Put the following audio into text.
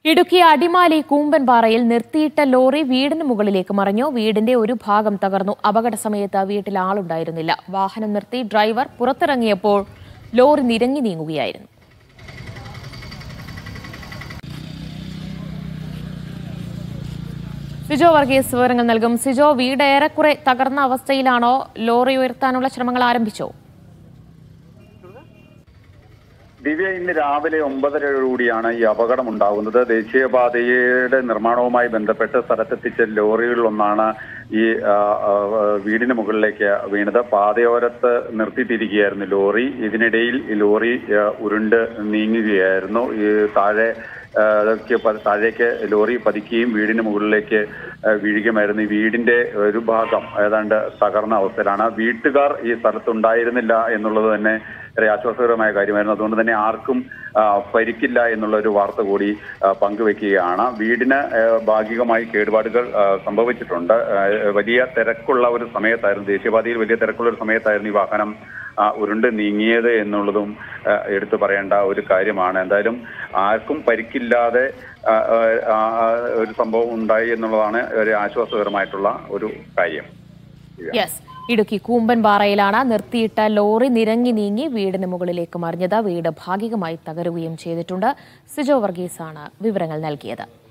ഇടുക്കി അടിമാലി കൂമ്പൻപാറയിൽ നിർത്തിയിട്ട ലോറി വീടിന് മുകളിലേക്ക് മറിഞ്ഞു വീടിന്റെ ഒരു ഭാഗം തകർന്നു അപകട സമയത്ത് വീട്ടിൽ ആളുണ്ടായിരുന്നില്ല വാഹനം നിർത്തി ഡ്രൈവർ പുറത്തിറങ്ങിയപ്പോൾ ലോറി നിരങ്ങി നീങ്ങുകയായിരുന്നു സിജോ വർഗീസ് വിവരങ്ങൾ നൽകും സിജോ വീട് ഏറെക്കുറെ തകർന്ന അവസ്ഥയിലാണോ ലോറി ഉയർത്താനുള്ള ശ്രമങ്ങൾ ആരംഭിച്ചോ ദിവ്യ ഇന്ന് രാവിലെ ഒമ്പതരയോടുകൂടിയാണ് ഈ അപകടം ഉണ്ടാകുന്നത് ദേശീയപാതയുടെ നിർമ്മാണവുമായി ബന്ധപ്പെട്ട് സ്ഥലത്തെത്തിച്ച ലോറികളിലൊന്നാണ് ഈ ആ, ആ, വീടിന് മുകളിലേക്ക് വീണത് പാതയോരത്ത് നിർത്തിയിട്ടിരിക്കുകയായിരുന്നു ലോറി ഇതിനിടയിൽ ഈ ലോറി ആ, ഉരുണ്ട് നീങ്ങുകയായിരുന്നു ഈ താഴെ ആ, ക്ക് പ- താഴേക്ക് ലോറി പതിക്കുകയും വീടിന് മുകളിലേക്ക് ആ, വീഴുകയുമായിരുന്നു ഈ വീടിന്റെ ഒരു ഭാഗം ഏതാണ്ട് തകർന്ന അവസ്ഥയിലാണ് വീട്ടുകാർ ഈ സ്ഥലത്തുണ്ടായിരുന്നില്ല എന്നുള്ളത് തന്നെ ഏറെ ആശ്വാസകരമായ കാര്യമായിരുന്നു അതുകൊണ്ട് തന്നെ ആർക്കും ആ, പരിക്കില്ല എന്നുള്ള ഒരു വാർത്ത കൂടി ആ, പങ്കുവെക്കുകയാണ് വീടിന് ആ, ഭാഗികമായി കേടുപാടുകൾ ആ, സംഭവിച്ചിട്ടുണ്ട് ആ, വലിയ തിരക്കുള്ള ഒരു സമയത്തായിരുന്നു ദേശീയപാതയിൽ വലിയ തിരക്കുള്ള ഒരു സമയത്തായിരുന്നു ഈ വാഹനം ആ, ഉരുണ്ട് നീങ്ങിയത് എന്നുള്ളതും ആ, എടുത്തു പറയേണ്ട ഒരു കാര്യമാണ് എന്തായാലും ആർക്കും പരിക്കില്ലാതെ ആ, ആ, ആ, ഒരു സംഭവം ഉണ്ടായി എന്നുള്ളതാണ് ഒരു ആശ്വാസകരമായിട്ടുള്ള ഒരു കാര്യം യെസ് ഇടുക്കി കൂമ്പൻപാറയിലാണ് നിർത്തിയിട്ട ലോറി നിരങ്ങി നീങ്ങി വീടിന് മുകളിലേക്ക് മറിഞ്ഞത് വീട് ഭാഗികമായി തകരുകയും ചെയ്തിട്ടുണ്ട് സിജോ വർഗീസാണ് വിവരങ്ങൾ നൽകിയത്